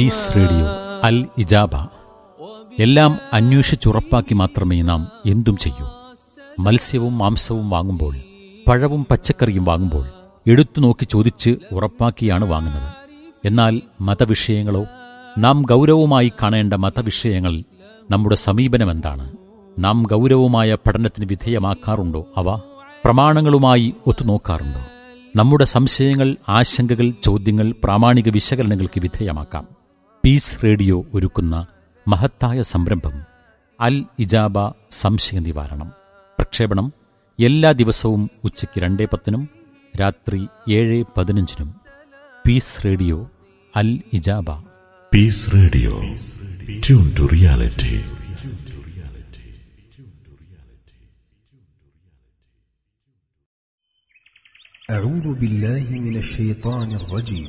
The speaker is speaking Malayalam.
പീസ് റേഡിയോ അൽ ഇജാബ എല്ലാം അന്വേഷിച്ചുറപ്പാക്കി മാത്രമേ നാം എന്തും ചെയ്യൂ മത്സ്യവും മാംസവും വാങ്ങുമ്പോൾ പഴവും പച്ചക്കറിയും വാങ്ങുമ്പോൾ എടുത്തു നോക്കി ചോദിച്ച് ഉറപ്പാക്കിയാണ് വാങ്ങുന്നത് എന്നാൽ മതവിഷയങ്ങളോ നാം ഗൗരവമായി കാണേണ്ട മതവിഷയങ്ങൾ നമ്മുടെ സമീപനം എന്താണ് നാം ഗൗരവമായ പഠനത്തിന് വിധേയമാക്കാറുണ്ടോ അവ പ്രമാണങ്ങളുമായി ഒത്തുനോക്കാറുണ്ടോ നമ്മുടെ സംശയങ്ങൾ ആശങ്കകൾ ചോദ്യങ്ങൾ പ്രാമാണിക വിശകലനങ്ങൾക്ക് വിധേയമാക്കാം പീസ് റേഡിയോ ഒരുക്കുന്ന മഹത്തായ സംരംഭം അൽ ഇജാബ സംശയ നിവാരണം പ്രക്ഷേപണം എല്ലാ ദിവസവും ഉച്ചയ്ക്ക് രണ്ടേ പത്തിനും രാത്രി ഏഴ് പതിനഞ്ചിനും പീസ് റേഡിയോ അൽ ഇജാബ Peace Radio. Tune to reality. أعوذ بالله من الشيطان الرجيم